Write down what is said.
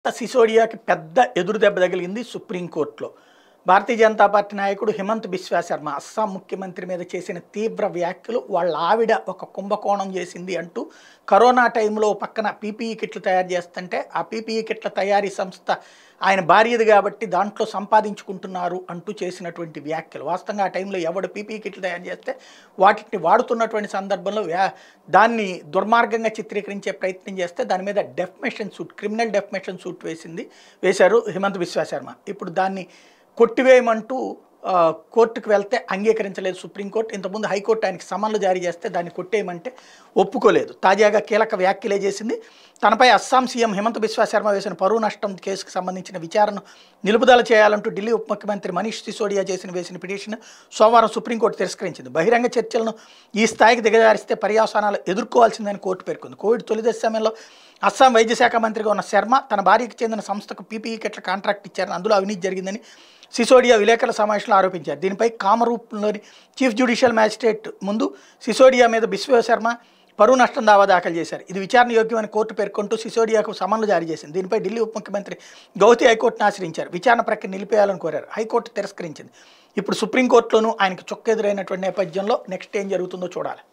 సిసోడియాకి పెద్ద ఎదురు దెబ్బ తగిలింది సుప్రీంకోర్టులో భారతీయ జనతా పార్టీ నాయకుడు హిమంత్ బిశ్వా శర్మ అస్సాం ముఖ్యమంత్రి మీద చేసిన తీవ్ర వ్యాఖ్యలు వాళ్ళ ఆవిడ ఒక కుంభకోణం చేసింది అంటూ కరోనా టైంలో పక్కన పీపీఈ కిట్లు తయారు చేస్తుంటే ఆ పీపీఈ కిట్ల తయారీ సంస్థ ఆయన భార్యది కాబట్టి దాంట్లో సంపాదించుకుంటున్నారు అంటూ చేసినటువంటి వ్యాఖ్యలు వాస్తవంగా ఆ టైంలో ఎవడు పీపీఈ కిట్లు తయారు చేస్తే వాటిని వాడుతున్నటువంటి సందర్భంలో వ్యా దాన్ని దుర్మార్గంగా చిత్రీకరించే ప్రయత్నం చేస్తే దాని మీద defamation suit criminal defamation suit వేసింది వేశారు హిమంత్ బిశ్వా శర్మ ఇప్పుడు దాన్ని కొట్టివేయమంటూ ఆ, కోర్టుకు వెళ్తే అంగీకరించలేదు సుప్రీంకోర్టు ఇంతకుముందు హైకోర్టు ఆయనకి సమన్లు జారీ చేస్తే దాన్ని కొట్టేయమంటే ఒప్పుకోలేదు తాజాగా కీలక వ్యాఖ్యలే చేసింది తనపై అస్సాం సీఎం హిమంత్ బిశ్వా శర్మ వేసిన పరువు నష్టం కేసుకు సంబంధించిన విచారణను నిలుపుదల చేయాలంటూ ఢిల్లీ ఉప ముఖ్యమంత్రి మనీష్ సిసోడియా చేసిన వేసిన పిటిషన్ సోమవారం సుప్రీంకోర్టు తిరస్కరించింది బహిరంగ చర్చలను ఈ స్థాయికి దిగజారిస్తే పర్యావసానాలు ఎదుర్కోవాల్సిందని కోర్టు పేర్కొంది కోవిడ్ తొలి దశ సమయంలో అస్సాం వైద్య శాఖ మంత్రిగా ఉన్న శర్మ తన భార్యకి చెందిన సంస్థకు పీపీఈ కిట్ల కాంట్రాక్ట్ ఇచ్చారని అందులో అవినీతి జరిగిందని సిసోడియా విలేకరుల సమావేశంలో ఆరోపించారు దీనిపై కామరూప్లోని చీఫ్ జ్యుడిషియల్ మ్యాజిస్ట్రేట్ ముందు సిసోడియా మీద బిశ్వ శర్మ పరువు నష్టం దావా దాఖలు చేశారు ఇది విచారణ యోగ్యమని కోర్టు పేర్కొంటూ సిసోడియాకు సమన్లు జారీ చేసింది దీనిపై ఢిల్లీ ఉప ముఖ్యమంత్రి గౌతి హైకోర్టును ఆశ్రయించారు విచారణ ప్రక్రియ నిలిపేయాలని కోరారు హైకోర్టు తిరస్కరించింది ఇప్పుడు సుప్రీంకోర్టులోనూ ఆయనకు చొక్కెదురైనటువంటి నేపథ్యంలో నెక్స్ట్ ఏం జరుగుతుందో చూడాలి